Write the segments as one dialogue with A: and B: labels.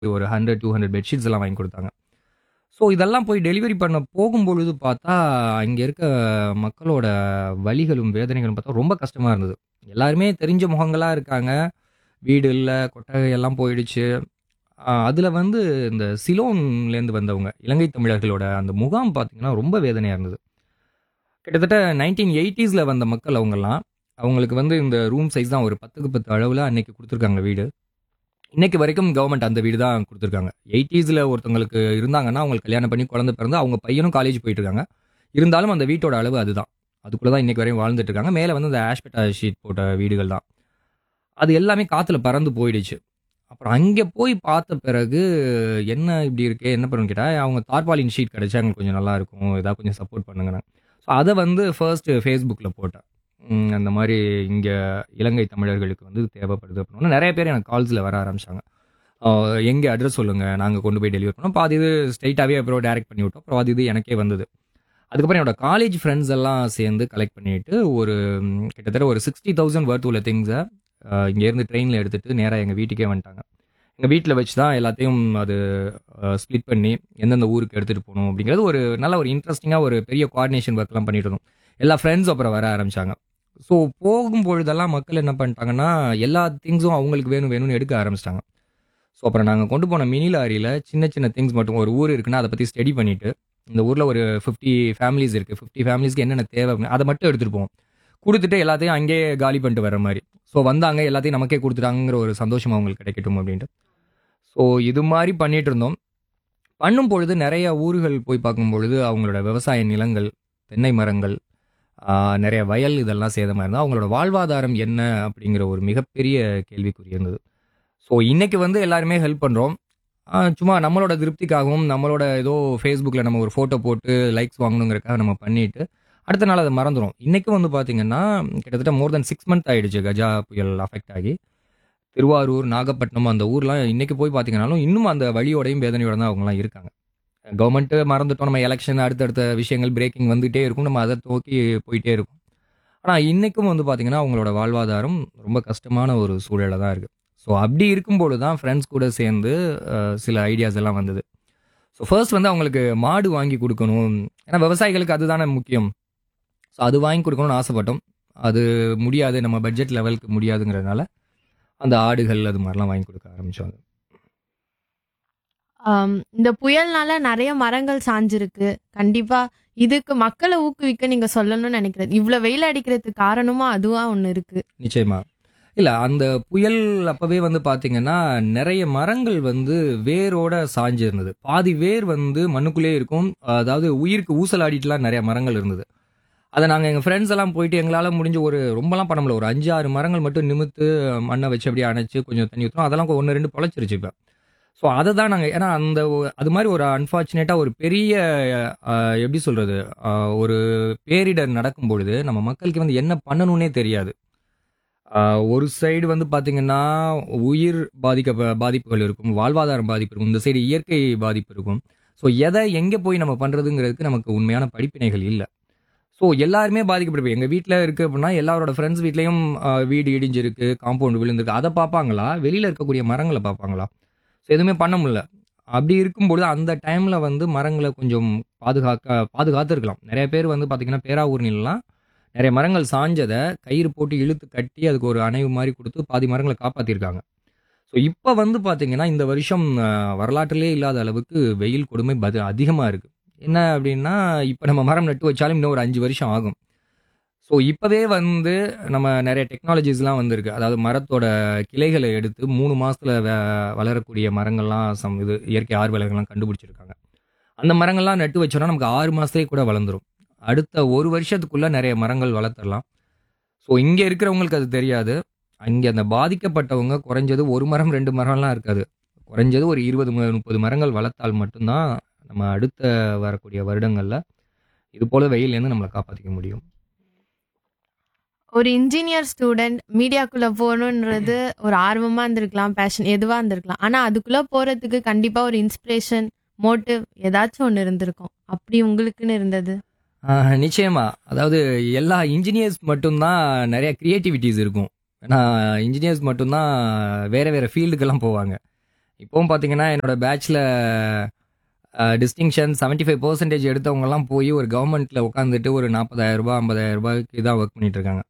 A: ஒரு 100, 200 பெட்ஷீட்ஸ் எல்லாம் வாங்கி குடுத்தாங்க. ஸோ இதெல்லாம் போய் டெலிவரி பண்ண போகும்பொழுது பார்த்தா, அங்க இருக்க மக்களோட வலிகளும், வேதனைகளும் பார்த்தா ரொம்ப கஷ்டமா இருந்தது. எல்லாருமே தெரிஞ்ச முகங்களா இருக்காங்க. வீடு இல்ல, கொட்டகை எல்லாம் போயிடுச்சு. அ அதுல வந்து இந்த சிலோன்லேருந்து வந்தவங்க, இலங்கை தமிழர்களோட அந்த முகாம் பார்த்தீங்கன்னா, ரொம்ப வேதனையா இருந்தது. கிட்டத்தட்ட 1980ஸ்ல வந்த மக்கள் அவங்கலாம். அவங்களுக்கு வந்து இந்த ரூம் சைஸ் தான் ஒரு 10க்கு 10 அளவுல அன்னைக்கு குடுத்துருக்காங்க வீடு. இன்னைக்கு வரைக்கும் கவர்மெண்ட் அந்த வீடு தான் குடுத்துருக்காங்க. 80ஸ்ல ஒருத்தவங்களுக்கு இருந்தாங்கன்னா, அவங்களுக்கு கல்யாணம் பண்ணி குழந்தை பிறந்து, அவங்க பையனும் காலேஜ் போயிட்டு இருக்காங்க. இருந்தாலும் அந்த வீட்டோட அளவு அதுதான். அதுக்குள்ள தான் இன்னைக்கு வரையும் வாழ்ந்துட்டு இருக்காங்க. மேல வந்து இந்த ஆஷ்பெட்டா ஷீட் போட்ட வீடுகள் தான். அது எல்லாமே காத்துல பறந்து போயிடுச்சு. அப்புறம் அங்க போய் பார்த்த பிறகு, என்ன இப்படி இருக்கே, என்ன பண்ணணும்னு கேட்டா, அவங்க தார்பாலின் ஷீட் கிடைச்சா எங்களுக்கு கொஞ்சம் நல்லா இருக்கும். ஏதாவது கொஞ்சம் சப்போர்ட் பண்ணுங்கன்னாங்க. ஸோ அத வந்து ஃபர்ஸ்ட் Facebookல போட்டேன். ம் அந்த மாரி இங்க இலங்கை தமிழர்களுக்கு வந்து தேவைப்படுது அப்படின்னோனே, நெறைய பேர் எனக்கு கால்ஸ்ல வர ஆரம்பிச்சாங்க. அ எங்க அட்ரஸ் சொல்லுங்க, நாங்க கொண்டு போய் டெலிவரி பண்ணோம். பாதி இது ஸ்ட்ரெய்ட்டாவே அப்புறம் டைரக்ட் பண்ணி விட்டோம். அப்புறம் பாதி இது எனக்கே வந்தது. அதுக்கப்புறம் என்னோட காலேஜ் ஃப்ரெண்ட்ஸ் எல்லாம் சேர்ந்து கலெக்ட் பண்ணிட்டு, ஒரு ம் கிட்டத்தட்ட ஒரு 60,000 வொர்த் உள்ள திங்ஸ அ இங்கேருந்து ட்ரெயின்ல எடுத்துட்டு நேரா எங்க வீட்டுக்கே வந்துட்டாங்க. எங்க வீட்ல வச்சு தான் எல்லாத்தையும் அது அ ஸ்ப்ளிட் பண்ணி, எந்தெந்த ஊருக்கு எடுத்துட்டு போணும் அப்படிங்கிறது ஒரு நல்ல ஒரு இன்ட்ரஸ்டிங்கா ஒரு பெரிய கோஆர்டினேஷன் ஒர்க்லாம் பண்ணிட்டு இருந்தோம். எல்லா ஃப்ரெண்ட்ஸ் அப்புறம் வர ஆரம்பிச்சாங்க. ஸோ போகும்பொழுதெல்லாம் மக்கள் என்ன பண்ணிட்டாங்கன்னா, எல்லா திங்ஸும் அவங்களுக்கு வேணும் வேணும்னு எடுக்க ஆரம்பிச்சுட்டாங்க. ஸோ அப்புறம் நாங்க கொண்டு போன மினி லாரியில சின்ன சின்ன திங்ஸ் மட்டும் ஒரு ஊர் இருக்குன்னா, அத பத்தி ஸ்டடி பண்ணிட்டு, இந்த ஊர்ல ஒரு 50 ஃபேமிலீஸ் இருக்கு. 50 ஃபேமிலீஸ்க்கு என்னென்ன தேவை அப்படின்னு அத மட்டும் எடுத்துட்டு போவோம். குடுத்துட்டு எல்லாத்தையும் அங்கேயே காலி பண்ணிட்டு வர்ற மாரி. ஸோ வந்தாங்க எல்லாத்தையும் நமக்கே குடுத்துட்டாங்கங்கிற ஒரு சந்தோஷம் அவங்களுக்கு கிடைக்கட்டும் அப்படின்ட்டு. ஸோ இது மாரி பண்ணிட்டு இருந்தோம். பண்ணும் பொழுது நெறைய ஊர்கள் போய் பார்க்கும்பொழுது, அவங்களோட விவசாய நிலங்கள், தென்னை மரங்கள், ஆ நெறைய வயல் இதெல்லாம் சேதமா இருந்தது. அவங்களோட வாழ்வாதாரம் என்ன அப்படிங்கிற ஒரு மிகப்பெரிய கேள்விக்குறி இருந்தது. ஸோ இன்னைக்கு வந்து எல்லாருமே ஹெல்ப் பண்றோம். அ சும்மா நம்மளோட திருப்திக்காகவும், நம்மளோட ஏதோ Facebookல நம்ம ஒரு ஃபோட்டோ போட்டு லைக்ஸ் வாங்கணுங்கிறதுக்காக நம்ம பண்ணிட்டு, அடுத்த நாள் அத மறந்துருவோம். இன்னைக்கும் வந்து பார்த்தீங்கன்னா, கிட்டத்தட்ட மோர் தென் 6 மந்த் ஆயிடுச்சு கஜா புயல் அஃபெக்ட் ஆகி. திருவாரூர், நாகப்பட்டினம் அந்த ஊர்லாம் இன்னைக்கு போய் பார்த்தீங்கன்னாலும், இன்னும் அந்த வலியோடையும், வேதனையோட தான் அவங்கலாம் இருக்காங்க. கவர்மெண்ட் மறந்துட்டோம். நம்ம எலக்ஷன் அடுத்தடுத்த விஷயங்கள் பிரேக்கிங் வந்துட்டே இருக்கும். நம்ம அத நோக்கி போயிட்டே இருக்கோம். ஆனா இன்னைக்கும் வந்து பார்த்தீங்கன்னா, அவங்களோட வாழ்வாதாரம் ரொம்ப கஷ்டமான ஒரு சூழல்ல தான் இருக்கு. ஸோ அப்படி இருக்கும்போது தான் ஃப்ரெண்ட்ஸ் கூட சேர்ந்து அ சில ஐடியாஸ் எல்லாம் வந்தது. ஸோ ஃபர்ஸ்ட் வந்து அவங்களுக்கு மாடு வாங்கி குடுக்கணும். ஏன்னா விவசாயிகளுக்கு அதுதானே முக்கியம். ஸோ அது வாங்கி குடுக்கணும்னு ஆசைப்பட்டோம். அது முடியாது. நம்ம பட்ஜெட் லெவலுக்கு முடியாதுங்கிறதுனால, அந்த ஆடுகள் அது மாரிலாம் வாங்கி குடுக்க ஆரம்பிச்சோம்.
B: ஆம். இந்த புயல்னால நெறைய மரங்கள் சாஞ்சிருக்கு. கண்டிப்பா இதுக்கு மக்கள ஊக்குவிக்க நீங்க சொல்லணும்னு நெனைக்கிறேன். இவ்ளோ வெயில் அடிக்கிறதுக்கு காரணமும் அதுவா ஒண்ணு இருக்கு.
A: நிச்சயமா. இல்ல அந்த புயல் அப்பவே வந்து பார்த்தீங்கன்னா, நெறைய மரங்கள் வந்து வேரோட சாஞ்சு இருந்தது. பாதி வேர் வந்து மண்ணுக்குள்ளேயே இருக்கும். அதாவது உயிருக்கு ஊசலாடிட்டுலாம் நெறைய மரங்கள் இருந்தது. அத நாங்க எங்க ஃப்ரெண்ட்ஸ் எல்லாம் போயிட்டு எங்களால முடிஞ்ச ஒரு ரொம்பலாம் பண்ண முடியல. ஒரு 5, 6 மரங்கள் மட்டும் நிமிர்த்து மண்ண வச்சு அப்படியே அணைச்சு கொஞ்சம் தண்ணி ஊத்துனோம். அதெல்லாம் 1, 2 பொழச்சிருச்சு இப்ப. ஸோ அத தான் நாங்க ஏன்னா அந்த ஒ அது மாரி ஒரு அன்பார்ச்சுனேட்டா ஒரு பெரிய அ எப்படி சொல்றது? அ ஒரு பேரிடர் நடக்கும்பொழுது, நம்ம மக்களுக்கு வந்து என்ன பண்ணணும்னே தெரியாது. அ ஒரு சைடு வந்து பார்த்தீங்கன்னா, உயிர் பாதிக்க பாதிப்புகள் இருக்கும். வாழ்வாதாரம் பாதிப்பு இருக்கும். இந்த சைடு இயற்கை பாதிப்பு இருக்கும். ஸோ எத எங்க போய் நம்ம பண்றதுங்கிறதுக்கு நமக்கு உண்மையான படிப்பினைகள் இல்ல. ஸோ எல்லாருமே பாதிக்கப்பட்டிருப்போம். எங்க வீட்ல இருக்கு அப்படின்னா, எல்லாரோட ஃப்ரெண்ட்ஸ் வீட்லயும் அ வீடு இடிஞ்சிருக்கு, காம்பவுண்ட் விழுந்திருக்கு. அத பார்ப்பாங்களா? வெளியில இருக்கக்கூடிய மரங்கள பார்ப்பாங்களா? ஸோ எதுவுமே பண்ண முடியல. அப்படி இருக்கும்பொழுது அந்த டைம்ல வந்து மரங்கள கொஞ்சம் பாதுகாக்க பாதுகாத்திருக்கலாம். நெறைய பேர் வந்து பார்த்தீங்கன்னா, பேராவூர்னிலலாம் நெறைய மரங்கள் சாஞ்சத கயிறு போட்டு இழுத்து கட்டி, அதுக்கு ஒரு அணைவு மாரி குடுத்து பாதி மரங்கள காப்பாத்தியிருக்காங்க. ஸோ இப்ப வந்து பார்த்தீங்கன்னா, இந்த வருஷம் அ வரலாற்றிலேயே இல்லாத அளவுக்கு வெயில் கொடுமை பது அதிகமா இருக்கு. என்ன அப்படின்னா, இப்ப நம்ம மரம் நட்டு வச்சாலும் இன்னும் ஒரு 5 வருஷம் ஆகும். ஸோ இப்பவே வந்து நம்ம நெறைய டெக்னாலஜிஸ்லாம் வந்திருக்கு. அதாவது மரத்தோட கிளைகள எடுத்து 3 மாசத்துல வ வளரக்கூடிய மரங்கள்லாம் சம் இது இயற்கை ஆர்வலர்கள்லாம் கண்டுபிடிச்சிருக்காங்க. அந்த மரங்கள்லாம் நட்டு வச்சோம்னா, நமக்கு 6 மாசத்திலேயே கூட வளர்ந்துரும். அடுத்த 1 வருஷத்துக்குள்ள நெறைய மரங்கள் வளர்த்துறலாம். ஸோ இங்க இருக்கிறவங்களுக்கு அது தெரியாது. அங்க அந்த பாதிக்கப்பட்டவங்க குறைஞ்சது 1 மரம், 2 மரம்லாம் இருக்காது. குறைஞ்சது ஒரு 20, 30 மரங்கள் வளர்த்தால் மட்டும் தான், நம்ம அடுத்த வரக்கூடிய வருடங்கள்ல, இது போல வெயில்லேருந்து நம்மள காப்பாத்திக்க முடியும்.
B: ஒரு இன்ஜினியர் ஸ்டூடண்ட் மீடியாக்குள்ள போகணுன்றது ஒரு ஆர்வமா இருந்திருக்கலாம். பேஷன் எதுவா இருந்திருக்கலாம். ஆனா அதுக்குள்ள போறதுக்கு கண்டிப்பா ஒரு இன்ஸ்பிரேஷன், மோட்டிவ் ஏதாச்சும் ஒண்ணு இருந்திருக்கும். அப்படி உங்களுக்குன்னு இருந்தது?
A: ஆ நிச்சயமா. அதாவது எல்லா இன்ஜினியர்ஸ் மட்டும் தான் நெறைய கிரியேட்டிவிட்டீஸ் இருக்கும். ஏன்னா இன்ஜினியர்ஸ் மட்டும் தான் வேற வேற ஃபீல்டுக்கெல்லாம் போவாங்க. இப்போவும் பார்த்தீங்கன்னா என்னோட பேட்ச்ல டிஸ்டிங்ஷன் செவன்ட்டி ஃபைவ் பர்சன்டேஜ் எடுத்தவங்கலாம் போய் ஒரு கவர்மெண்ட்டில் உட்காந்துட்டு ஒரு நாற்பதாயிரம் ரூபாய் ஐம்பதாயிரம் ரூபாய்க்கு தான் ஒர்க் பண்ணிட்டு இருக்காங்க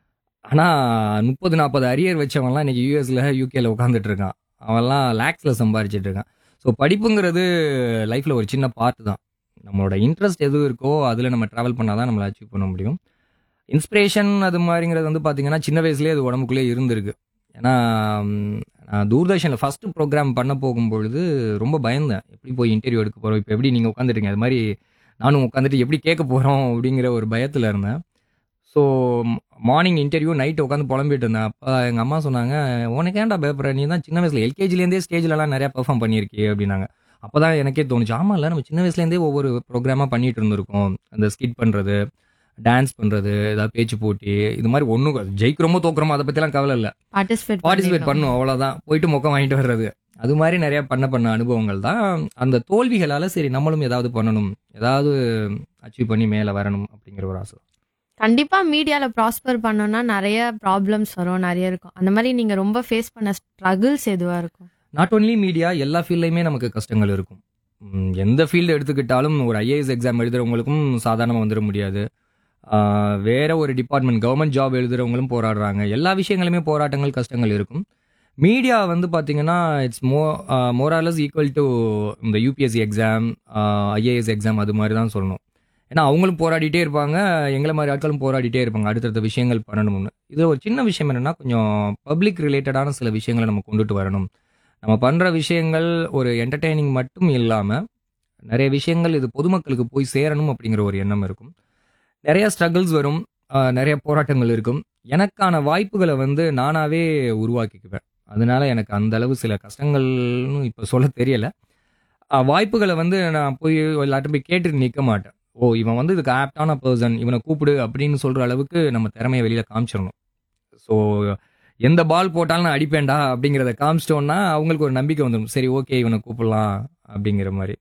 A: ஆனால் முப்பது நாற்பது அரியர் வச்சவன்லாம் இன்னைக்கு யூஎஸில் யூகேல உட்காந்துட்டு இருக்கான் அவன்லாம் லேக்ஸில் சம்பாரிச்சிட்டு இருக்கான் ஸோ படிப்புங்கிறது லைஃப்பில் ஒரு சின்ன பார்ட் தான் நம்மளோட இன்ட்ரெஸ்ட் எது இருக்கோ அதில் நம்ம ட்ராவல் பண்ணால் தான் நம்மளை அச்சீவ் பண்ண முடியும் இன்ஸ்பிரேஷன் அது மாதிரிங்கிறது வந்து பார்த்தீங்கன்னா சின்ன வயசுலேயே அது உடம்புக்குள்ளே இருந்திருக்கு ஏன்னா ம், நான் தூர்தர்ஷனில் ஃபஸ்ட்டு ப்ரோக்ராம் பண்ண போகும்பொழுது ரொம்ப பயந்தேன் எப்படி போய் இன்டர்வியூ எடுக்க போகிறோம் இப்போ எப்படி நீங்கள் உட்காந்துட்டீங்க அது மாதிரி நானும் உட்காந்துட்டு எப்படி கேட்க போகிறோம் அப்படிங்கிற ஒரு பயத்தில் இருந்தேன் ஸோ மார்னிங் இன்டர்வியூ நைட் உட்காந்து புலம்பிட்டு இருந்தேன் அப்போ எங்கள் அம்மா சொன்னாங்க உனக்கு ஏன்டா பயப்படுற நீ தான் சின்ன வயசில் எல்கேஜிலேருந்தே ஸ்டேஜ்லலாம் நிறையா பெர்ஃபார்ம் பண்ணியிருக்கே அப்படின்னாங்க அப்போ தான் எனக்கே தோணுச்சு ஆமாம் இல்லை நம்ம சின்ன வயசுலேருந்தே ஒவ்வொரு ப்ரோக்ராமாக பண்ணிட்டு இருந்திருக்கோம் அந்த ஸ்கிட் பண்ணுறது டான்ஸ் பண்ணுறது ஏதாவது பேச்சு போட்டி இது மாதிரி ஒன்றும் ஜெயிக்கிறோமோ தோக்குறோமோ அதை பற்றிலாம் கவலை இல்லை
B: பார்ட்டிசிபேட்
A: பார்ட்டிசிபேட் பண்ணும் அவ்வளோதான் போயிட்டு மொக்கம் வாங்கிட்டு வர்றது அது மாதிரி நிறைய பண்ண பண்ண அனுபவங்கள் தான் அந்த தோல்விகளால் சரி நம்மளும் ஏதாவது பண்ணணும் ஏதாவது அச்சீவ் பண்ணி மேலே வரணும் அப்படிங்கிற ஒரு ஆசை
B: கண்டிப்பா மீடியால ப்ராஸ்பர் பண்ணோம்னா நிறைய ப்ராப்ளம்ஸ் வரும் நிறைய இருக்கும் அந்த மாதிரி நீங்க ரொம்ப ஃபேஸ் பண்ண ஸ்ட்ரகிள்ஸ் எதுவா இருக்கும்
A: நாட் ஒன்லி மீடியா எல்லா ஃபீல்ட்லையுமே நமக்கு கஷ்டங்கள் இருக்கும் ம், எந்த ஃபீல்டு எடுத்துக்கிட்டாலும் ஒரு ஐஏஎஸ் எக்ஸாம் எழுதுறவங்களுக்கும் சாதாரணமாக வந்துட முடியாது ஆஹ், வேற ஒரு டிபார்ட்மெண்ட் கவர்மெண்ட் ஜாப் எழுதுறவங்களும் போராடுறாங்க எல்லா விஷயங்களுமே போராட்டங்கள் கஷ்டங்கள் இருக்கும் மீடியா வந்து பார்த்தீங்கன்னா it's mo more or less equal to இந்த யூபிஎஸ்சி எக்ஸாம் ஐஏஎஸ் எக்ஸாம் அது மாதிரி தான் சொல்லணும் ஏன்னா அவங்களும் போராடிட்டே இருப்பாங்க எங்களை மாதிரி ஆட்களும் போராடிட்டே இருப்பாங்க அடுத்தடுத்த விஷயங்கள் பண்ணணும்னு இது ஒரு சின்ன விஷயம் என்னன்னா கொஞ்சம் பப்ளிக் ரிலேட்டடான சில விஷயங்களை நம்ம கொண்டுட்டு வரணும் நம்ம பண்ணுற விஷயங்கள் ஒரு என்டர்டெய்னிங் மட்டும் இல்லாமல் நிறைய விஷயங்கள் இது பொதுமக்களுக்கு போய் சேரணும் அப்படிங்கிற ஒரு எண்ணம் இருக்கும் நிறைய ஸ்ட்ரகிள்ஸ் வரும் ஆஹ் நிறைய போராட்டங்கள் இருக்கும் எனக்கான வாய்ப்புகளை வந்து நானாவே உருவாக்கிக்குவேன் அதனால எனக்கு அந்த அளவு சில கஷ்டங்கள்னு இப்போ சொல்ல தெரியல ஆஹ் வாய்ப்புகளை வந்து நான் போய் எல்லாட்டும் போய் கேட்டுட்டு நிற்க மாட்டேன் ஓ இவன் வந்து இதுக்கு ஆப்டான பர்சன் இவனை கூப்பிடு அப்படின்னு சொல்ற அளவுக்கு நம்ம திறமையை வெளியில காமிச்சிடணும் ஸோ எந்த பால் போட்டாலும் நான் அடிப்பேன்டா அப்படிங்கிறத காமிச்சிட்டோம்னா அவங்களுக்கு ஒரு நம்பிக்கை வந்துடும் சரி ஓகே இவனை கூப்பிடலாம் அப்படிங்கிற மாதிரி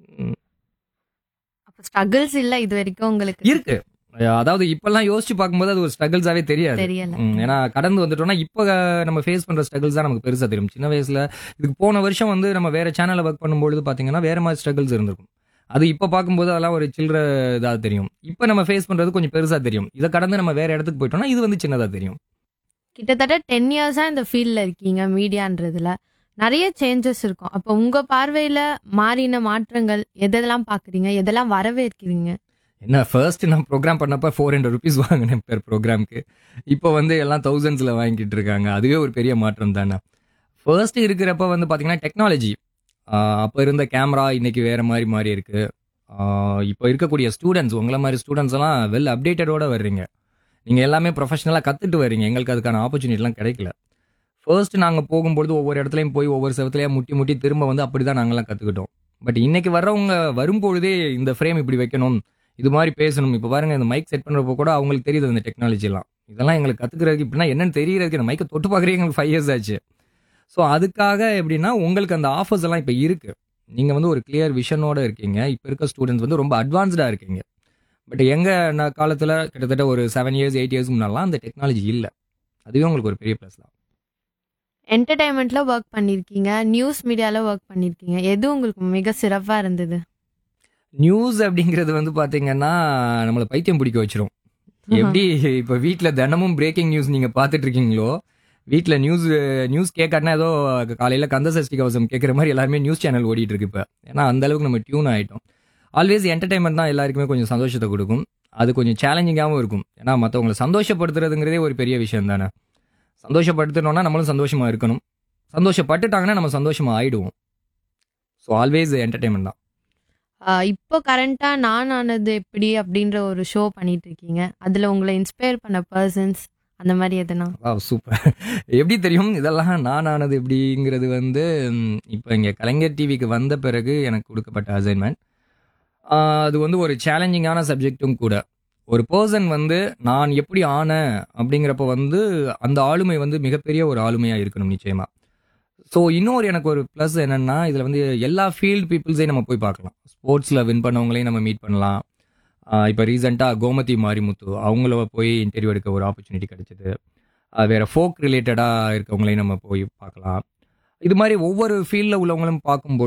B: அப்ப ஸ்ட்ரகிள்ஸ் இல்ல இது வரைக்கும் உங்களுக்கு
A: இருக்கு அதாவது இப்பெல்லாம் யோசிச்சு பார்க்கும்போது அது ஒரு ஸ்ட்ரகிள்ஸாவே தெரியாது
B: தெரியல
A: ம், ஏன்னா கடந்து வந்துட்டோம்னா இப்போ நம்ம ஃபேஸ் பண்ற ஸ்ட்ரகிள்ஸ் தான் நமக்கு பெருசா தெரியும் சின்ன வயசுல இதுக்கு போன வருஷம் வந்து நம்ம வேற சேனல்ல ஒர்க் பண்ணும்பொழுது பாத்தீங்கன்னா வேற மாதிரி ஸ்ட்ரகிள்ஸ் இருந்திருக்கும் அது இப்போ பார்க்கும்போது அதெல்லாம் ஒரு சில்லற இதாக தெரியும் இப்போ நம்ம ஃபேஸ் பண்றது கொஞ்சம் பெருசா தெரியும் இதை கடந்து நம்ம வேற இடத்துக்கு போயிட்டோம்னா இது வந்து சின்னதா தெரியும்
B: கிட்டத்தட்ட டென் இயர்ஸா இந்த ஃபீல்ட்ல இருக்கீங்க மீடியான்றதுல நிறைய சேஞ்சஸ் இருக்கும் அப்போ உங்க பார்வையில மாறின மாற்றங்கள் எதெல்லாம் பாக்குறீங்க எதெல்லாம் வரவேற்கிறீங்க
A: என்ன ஃபர்ஸ்ட் நான் ப்ரோக்ராம் பண்ணப்ப ஃபோர் ஹண்ட்ரட் ருபீஸ் வாங்கினேன் பெர் ப்ரோக்ராம்க்கு இப்போ வந்து எல்லாம் தௌசண்ட்ஸில் வாங்கிட்டு இருக்காங்க அதுவே ஒரு பெரிய மாற்றம் தானே ஃபர்ஸ்ட் இருக்கிறப்ப வந்து பார்த்தீங்கன்னா டெக்னாலஜி அப்போ இருந்த கேமரா இன்னைக்கு வேற மாதிரி மாறி இருக்கு ஆஹ் இப்போ இருக்கக்கூடிய ஸ்டூடெண்ட்ஸ் உங்களை மாதிரி ஸ்டூடெண்ட்ஸ் எல்லாம் வெல் அப்டேட்டடோட வர்றீங்க நீங்கள் எல்லாமே ப்ரொஃபஷனலாக கற்றுட்டு வர்றீங்க எங்களுக்கு அதுக்கான ஆப்பர்ச்சுனிட்டிலாம் கிடைக்கல ஃபர்ஸ்ட் நாங்கள் போகும்பொழுது ஒவ்வொரு இடத்துலையும் போய் ஒவ்வொரு செவத்துலையும் முட்டி முட்டி திரும்ப வந்து அப்படி தான் நாங்கள்லாம் கற்றுக்கிட்டோம் பட் இன்னைக்கு வர்றவங்க வரும்பொழுதே இந்த ஃப்ரேம் இப்படி வைக்கணும் இது மாதிரி பேசணும் இப்போ பாருங்க இந்த மைக் செட் பண்ணுறப்போ கூட அவங்களுக்கு தெரியுது இந்த டெக்னாலஜிலாம் இதெல்லாம் எங்களுக்கு கற்றுக்கிறதுக்கு இப்படின்னா என்னன்னு தெரியறதுக்கு இந்த மைக்கை தொட்டு பார்க்குறீங்க எங்களுக்கு ஃபைவ் இயர்ஸ் ஆச்சு ஸோ அதுக்காக எப்படின்னா உங்களுக்கு அந்த ஆஃபர்ஸ் எல்லாம் இப்போ இருக்கு நீங்கள் வந்து ஒரு கிளியர் விஷனோட இருக்கீங்க இப்போ இருக்க ஸ்டூடெண்ட்ஸ் வந்து ரொம்ப அட்வான்ஸ்டாக இருக்கீங்க பட் எங்கள் காலத்தில் கிட்டத்தட்ட ஒரு செவன் இயர்ஸ் எயிட் இயர்ஸ் முன்னாலாம் அந்த டெக்னாலஜி இல்லை அதுவே உங்களுக்கு ஒரு பெரிய ப்ளஸ் தான்
B: என்டர்டைன்மெண்ட்ல ஒர்க் பண்ணிருக்கீங்க நியூஸ் மீடியால ஒர்க் பண்ணிருக்கீங்க எது உங்களுக்கு மிக சிறப்பா இருந்தது
A: நியூஸ் அப்படிங்கிறது வந்து பாத்தீங்கன்னா நம்மளை பைத்தியம் பிடிக்க வச்சிரும் எப்படி இப்போ வீட்டில் தினமும் பிரேக்கிங் நியூஸ் நீங்கள் பார்த்துட்டு இருக்கீங்களோ வீட்டில் நியூஸ் நியூஸ் கேட்காட்டினா ஏதோ காலையில் கந்த சஷ்டி கவசம் கேட்குற மாதிரி எல்லாருமே நியூஸ் சேனல் ஓடிட்டு இருக்கு இப்போ ஏன்னா அந்த அளவுக்கு நம்ம டியூன் ஆகிட்டோம் ஆல்வேஸ் என்டர்டைன்மெண்ட் தான் எல்லாருக்குமே கொஞ்சம் சந்தோஷத்தை கொடுக்கும் அது கொஞ்சம் சேலஞ்சிங்காகவும் இருக்கும் ஏன்னா மற்றவங்களை சந்தோஷப்படுத்துறதுங்கிறதே ஒரு பெரிய விஷயம் தானே சந்தோஷப்படுத்தணும்னா நம்மளும் சந்தோஷமா இருக்கணும் சந்தோஷப்பட்டுட்டாங்கன்னா நம்ம சந்தோஷமா ஆயிடுவோம் ஸோ ஆல்வேஸ் என்டர்டைன்மெண்ட் தான்
B: ஆஹ் இப்போ கரண்டா நான் ஆனது எப்படி அப்படின்ற ஒரு ஷோ பண்ணிட்டு இருக்கீங்க அதுல உங்களை இன்ஸ்பயர் பண்ண பர்சன்ஸ் அந்த மாதிரி எதுனா
A: வா சூப்பர் எப்படி தெரியும் இதெல்லாம் நான் ஆனது எப்படிங்கிறது வந்து ம், இப்போ இங்கே கலைஞர் டிவிக்கு வந்த பிறகு எனக்கு கொடுக்கப்பட்ட அசைன்மெண்ட் அது வந்து ஒரு சேலஞ்சிங்கான சப்ஜெக்ட்டும் கூட ஒரு பர்சன் வந்து நான் எப்படி ஆனேன் அப்படிங்கிறப்ப வந்து அந்த ஆளுமை வந்து மிகப்பெரிய ஒரு ஆளுமையாக இருக்கணும் நிச்சயமா ஸோ இன்னொரு எனக்கு ஒரு ப்ளஸ் என்னன்னா இதில் வந்து எல்லா ஃபீல்டு பீப்புள்ஸையும் நம்ம போய் பார்க்கலாம் ஸ்போர்ட்ஸில் வின் பண்ணவங்களையும் நம்ம மீட் பண்ணலாம் இப்போ ரீசெண்டாக கோமதி மாரிமுத்து அவங்கள போய் இன்டர்வியூ எடுக்க ஒரு ஆப்பர்ச்சுனிட்டி கிடைச்சது ஆஹ் வேற ஃபோக் ரிலேட்டடாக இருக்கவங்களையும் நம்ம போய் பார்க்கலாம் இது மாதிரி ஒவ்வொரு ஃபீல்டில் உள்ளவங்களும் பார்க்கும்போது